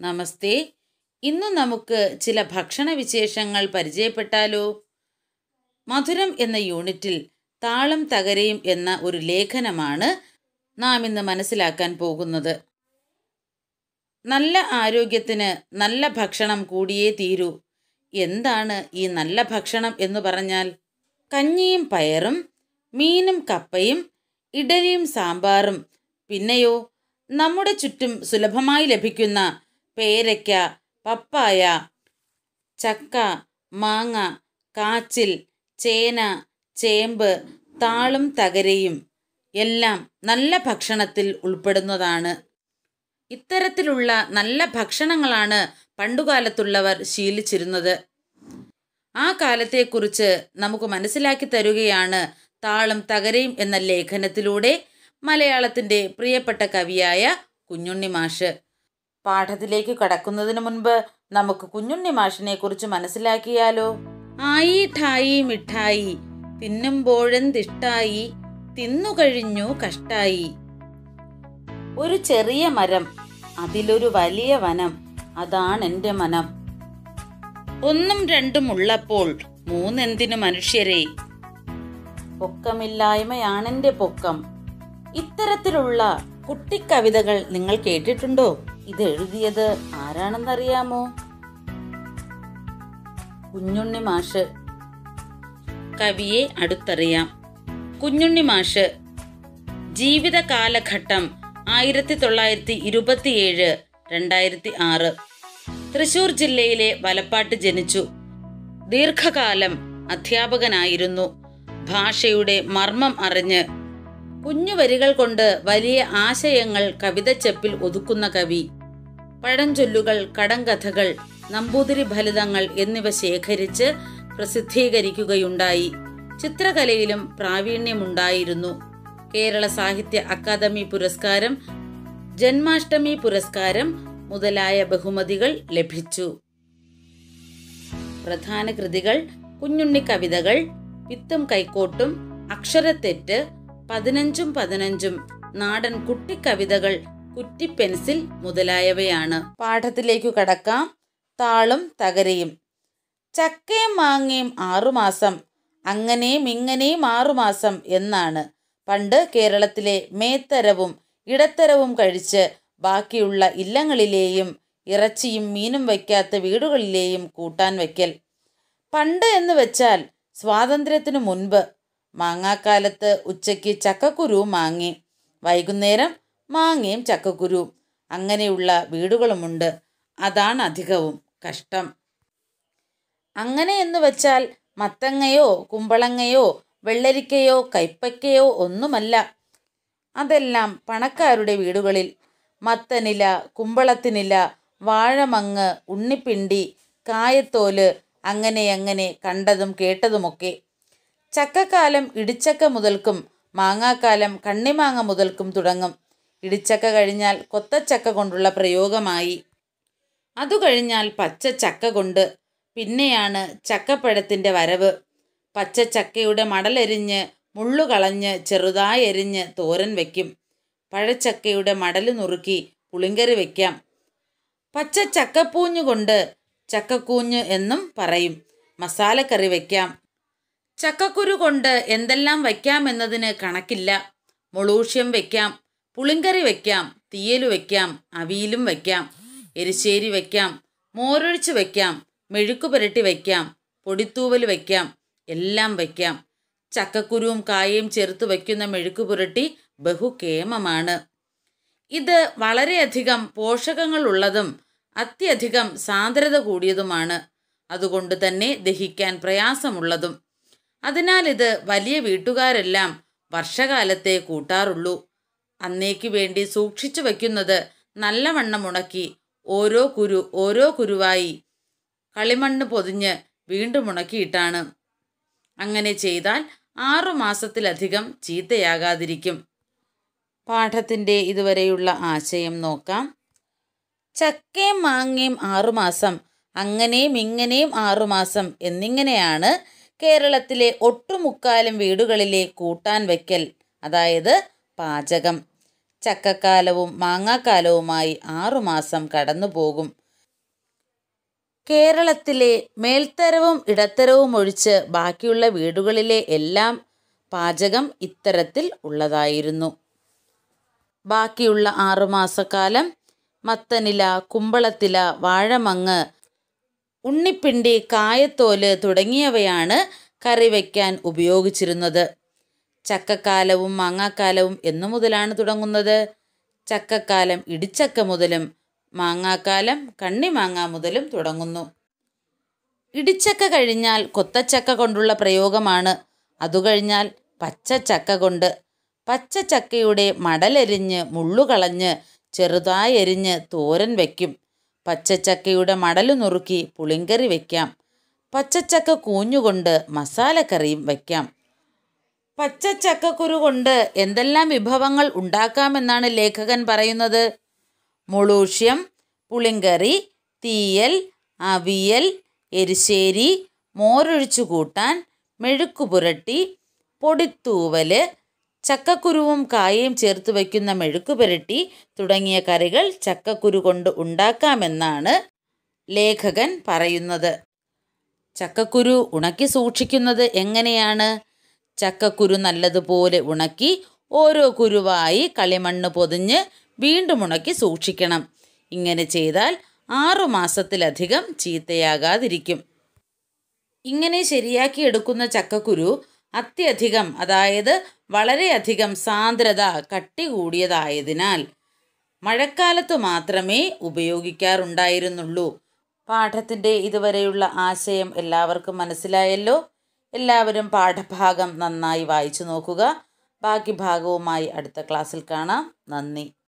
നമസ്തേ ഇന്നു നമുക്ക് ചില ഭക്ഷണ വിശേഷങ്ങൾ പരിചയപ്പെട്ടാലോ മധുരം എന്ന യൂണിറ്റിൽ താളം തകരയും എന്ന ഒരു ലേഖനമാണ് നാം ഇന്ന് മനസ്സിലാക്കാൻ പോകുന്നത് നല്ല ആരോഗ്യത്തിന് നല്ല ഭക്ഷണം കൂടിയേ തീരൂ എന്താണ് ഈ നല്ല ഭക്ഷണം എന്ന് പറഞ്ഞാൽ കഞ്ഞിയും പയറും മീനും കപ്പയും ഇഡലിയും സാമ്പാറും പിന്നെയോ നമ്മുടെ ചുറ്റും സുലഭമായി ലഭിക്കുന്ന പേരയ്ക്ക പപ്പായ ചക്ക മാങ്ങ കാച്ചിൽ ചേന ചേമ്പ് താളും തകരയും എല്ലാം നല്ല ഭക്ഷണത്തിൽ ഉൾപ്പെടുന്നതാണ് ഇത്തരത്തിലുള്ള നല്ല ഭക്ഷണങ്ങളാണ് പണ്ടുകാലത്തുള്ളവർ ശീലിച്ചിരുന്നത് ആ കാലത്തെക്കുറിച്ച് നമുക്ക് മനസ്സിലാക്കി തരുകയാണ് താളും തകരയും എന്ന ലേഖനത്തിലൂടെ മലയാളത്തിൻ്റെ പ്രിയപ്പെട്ട കവിയായ കുഞ്ഞുണ്ണി മാഷ് പാഠത്തിലേക്ക് കടക്കുന്നതിന് മുൻപ് നമുക്ക് കുഞ്ഞുണ്ണി മാഷിനെ കുറിച്ച് മനസ്സിലാക്കിയാലോ ആയി ഠായി മിഠായി തിന്നുമ്പോഴെന്തിഷ്ടായി തിന്നുകഴിഞ്ഞു കഷ്ടായി ഒരു ചെറിയ മരം അതിലൊരു വലിയ വനം അതാണ് എൻ്റെ മനം ഒന്നും രണ്ടും ഉള്ളപ്പോൾ മൂന്നെന്തിനു മനുഷ്യരെ പൊക്കമില്ലായ്മയാണെന്റെ പൊക്കം ഇത്തരത്തിലുള്ള കുട്ടിക്കവിതകൾ നിങ്ങൾ കേട്ടിട്ടുണ്ടോ ഇത് എഴുതിയത് ആരാണെന്നറിയാമോ കുഞ്ഞുണ്ണി മാഷ് കവിയെ അടുത്തറിയാം കുഞ്ഞുണ്ണി മാഷ് ജീവിത കാലഘട്ടം ആയിരത്തി തൊള്ളായിരത്തി ഇരുപത്തിയേഴ് രണ്ടായിരത്തി ആറ് തൃശൂർ ജില്ലയിലെ വലപ്പാട്ട് ജനിച്ചു ദീർഘകാലം അധ്യാപകനായിരുന്നു ഭാഷയുടെ മർമ്മം അറിഞ്ഞ് കുഞ്ഞു വരികൾ കൊണ്ട് വലിയ ആശയങ്ങൾ കവിതച്ചെപ്പിൽ ഒതുക്കുന്ന കവി പഴഞ്ചൊല്ലുകൾ കടങ്കഥകൾ നമ്പൂതിരി ഫലിതങ്ങൾ എന്നിവ ശേഖരിച്ച് പ്രസിദ്ധീകരിക്കുകയുണ്ടായി ചിത്രകലയിലും പ്രാവീണ്യമുണ്ടായിരുന്നു കേരള സാഹിത്യ അക്കാദമി പുരസ്കാരം ജന്മാഷ്ടമി പുരസ്കാരം മുതലായ ബഹുമതികൾ ലഭിച്ചു പ്രധാന കൃതികൾ കുഞ്ഞുണ്ണി കവിതകൾ വിത്തും കൈക്കോട്ടും അക്ഷരത്തെറ്റ് പതിനഞ്ചും പതിനഞ്ചും നാടൻ കുട്ടിക്കവിതകൾ കുറ്റിപ്പെൻസിൽ മുതലായവയാണ് പാഠത്തിലേക്കു കടക്കാം താളും തകരയും ചക്കയും മാങ്ങയും ആറുമാസം അങ്ങനെയും ഇങ്ങനെയും ആറുമാസം എന്നാണ് പണ്ട് കേരളത്തിലെ മേത്തരവും ഇടത്തരവും കഴിച്ച് ബാക്കിയുള്ള ഇല്ലങ്ങളിലെയും ഇറച്ചിയും മീനും വയ്ക്കാത്ത വീടുകളിലെയും കൂട്ടാൻ വയ്ക്കൽ പണ്ട് എന്ന് വെച്ചാൽ സ്വാതന്ത്ര്യത്തിനു മുൻപ് മാങ്ങാക്കാലത്ത് ഉച്ചയ്ക്ക് ചക്കക്കുരുവും മാങ്ങി വൈകുന്നേരം മാങ്ങയും ചക്കക്കുരുവും അങ്ങനെയുള്ള വീടുകളുമുണ്ട് അതാണ് അധികവും കഷ്ടം അങ്ങനെ എന്ന് വെച്ചാൽ മത്തങ്ങയോ കുമ്പളങ്ങയോ വെള്ളരിക്കയോ കൈപ്പയ്ക്കയോ ഒന്നുമല്ല അതെല്ലാം പണക്കാരുടെ വീടുകളിൽ മത്തനില കുമ്പളത്തിനില വാഴമങ്ങ് ഉണ്ണിപ്പിണ്ടി കായത്തോല് അങ്ങനെ അങ്ങനെ കണ്ടതും കേട്ടതുമൊക്കെ ചക്കക്കാലം ഇടിച്ചക്ക മുതൽക്കും മാങ്ങാക്കാലം കണ്ണിമാങ്ങ മുതൽക്കും തുടങ്ങും ഇടിച്ചക്ക കഴിഞ്ഞാൽ കൊത്തച്ചക്ക കൊണ്ടുള്ള പ്രയോഗമായി അതു കഴിഞ്ഞാൽ പച്ച ചക്ക കൊണ്ട് പിന്നെയാണ് ചക്കപ്പഴത്തിൻ്റെ വരവ് പച്ച ചക്കയുടെ മടലെരിഞ്ഞ് മുള്ളുകളഞ്ഞ് ചെറുതായി എരിഞ്ഞ് തോരൻ വയ്ക്കും പഴച്ചക്കയുടെ മടല് നുറുക്കി പുളിങ്കറി വയ്ക്കാം പച്ച ചക്കപ്പൂഞ്ഞ് കൊണ്ട് ചക്കക്കൂഞ്ഞ് എന്നും പറയും മസാലക്കറി വയ്ക്കാം ചക്കക്കുരു കൊണ്ട് എന്തെല്ലാം വയ്ക്കാം എന്നതിന് കണക്കില്ല മുളൂഷ്യം വയ്ക്കാം പുളിങ്കറി വയ്ക്കാം തീയല് വയ്ക്കാം അവിയിലും വയ്ക്കാം എരിശ്ശേരി വയ്ക്കാം മോരൊഴിച്ച് വയ്ക്കാം മെഴുക്കു പുരട്ടി വയ്ക്കാം പൊടിത്തൂവൽ വയ്ക്കാം എല്ലാം വയ്ക്കാം ചക്കക്കുരുവും കായയും ചേർത്ത് വയ്ക്കുന്ന മെഴുക്കു പുരട്ടി ബഹുകേമമാണ് ഇത് വളരെയധികം പോഷകങ്ങളുള്ളതും അത്യധികം സാന്ദ്രത കൂടിയതുമാണ് അതുകൊണ്ട് തന്നെ ദഹിക്കാൻ പ്രയാസമുള്ളതും അതിനാൽ ഇത് വലിയ വീട്ടുകാരെല്ലാം വർഷകാലത്തെ കൂട്ടാറുള്ളൂ അന്നേക്ക് വേണ്ടി സൂക്ഷിച്ചു വയ്ക്കുന്നത് നല്ലവണ്ണം ഉണക്കി ഓരോ കുരു ഓരോ കുരുവായി കളിമണ്ണ് പൊതിഞ്ഞ് വീണ്ടും ഉണക്കിയിട്ടാണ് അങ്ങനെ ചെയ്താൽ ആറു മാസത്തിലധികം ചീത്തയാകാതിരിക്കും പാഠത്തിൻ്റെ ഇതുവരെയുള്ള ആശയം നോക്കാം ചക്കയും മാങ്ങയും ആറുമാസം അങ്ങനെയും ഇങ്ങനെയും ആറുമാസം എന്നിങ്ങനെയാണ് കേരളത്തിലെ ഒട്ടുമുക്കാലും വീടുകളിലെ കൂട്ടാൻ വയ്ക്കൽ അതായത് പാചകം ചക്കക്കാലവും മാങ്ങാക്കാലവുമായി ആറുമാസം കടന്നുപോകും കേരളത്തിലെ മേൽത്തരവും ഇടത്തരവും ഒഴിച്ച് ബാക്കിയുള്ള വീടുകളിലെ എല്ലാം പാചകം ഇത്തരത്തിൽ ഉള്ളതായിരുന്നു ബാക്കിയുള്ള ആറുമാസക്കാലം മത്തനില കുമ്പളത്തില വാഴമങ്ങ് ഉണ്ണിപ്പിണ്ടി കായത്തോല് തുടങ്ങിയവയാണ് കറി വയ്ക്കാൻ ഉപയോഗിച്ചിരുന്നത് ചക്കക്കാലവും മാങ്ങാക്കാലവും എന്നു മുതലാണ് തുടങ്ങുന്നത് ചക്കക്കാലം ഇടിച്ചക്ക മുതലും മാങ്ങാക്കാലം കണ്ണിമാങ്ങ മുതലും തുടങ്ങുന്നു ഇടിച്ചക്ക കഴിഞ്ഞാൽ കൊത്തച്ചക്ക കൊണ്ടുള്ള പ്രയോഗമാണ് അതു കഴിഞ്ഞാൽ പച്ചച്ചക്ക കൊണ്ട് പച്ചച്ചക്കയുടെ മടലെരിഞ്ഞ് മുള്ളുകളഞ്ഞ് ചെറുതായി എരിഞ്ഞ് തോരൻ വയ്ക്കും പച്ചച്ചക്കയുടെ മടലു നുറുക്കി പുളിങ്കറി വയ്ക്കാം പച്ചച്ചക്ക കൂഞ്ഞുകൊണ്ട് മസാലക്കറിയും വയ്ക്കാം പച്ചച്ചക്കക്കുരു കൊണ്ട് എന്തെല്ലാം വിഭവങ്ങൾ ഉണ്ടാക്കാമെന്നാണ് ലേഖകൻ പറയുന്നത് മുളൂഷ്യം പുളിങ്കറി തീയൽ അവിയൽ എരിശ്ശേരി മോരൊഴിച്ചു കൂട്ടാൻ മെഴുക്കുപുരട്ടി പൊടിത്തൂവൽ ചക്കക്കുരുവും കായയും ചേർത്ത് വയ്ക്കുന്ന മെഴുക്കുപുരട്ടി തുടങ്ങിയ കറികൾ ചക്കക്കുരു കൊണ്ട് ഉണ്ടാക്കാമെന്നാണ് ലേഖകൻ പറയുന്നത് ചക്കക്കുരു ഉണക്കി സൂക്ഷിക്കുന്നത് എങ്ങനെയാണ് ചക്കക്കുരു നല്ലതുപോലെ ഉണക്കി ഓരോ കുരുവായി കളിമണ്ണ് പൊതിഞ്ഞ് വീണ്ടും ഉണക്കി സൂക്ഷിക്കണം ഇങ്ങനെ ചെയ്താൽ ആറു മാസത്തിലധികം ചീത്തയാകാതിരിക്കും ഇങ്ങനെ ശരിയാക്കി എടുക്കുന്ന ചക്കക്കുരു അത്യധികം അതായത് വളരെയധികം സാന്ദ്രത കട്ടി കൂടിയതായതിനാൽ മഴക്കാലത്ത് മാത്രമേ ഉപയോഗിക്കാറുണ്ടായിരുന്നുള്ളൂ പാഠത്തിൻ്റെ ഇതുവരെയുള്ള ആശയം എല്ലാവർക്കും മനസ്സിലായല്ലോ എല്ലാവരും പാഠഭാഗം നന്നായി വായിച്ചു നോക്കുക ബാക്കി ഭാഗവുമായി അടുത്ത ക്ലാസ്സിൽ കാണാം നന്ദി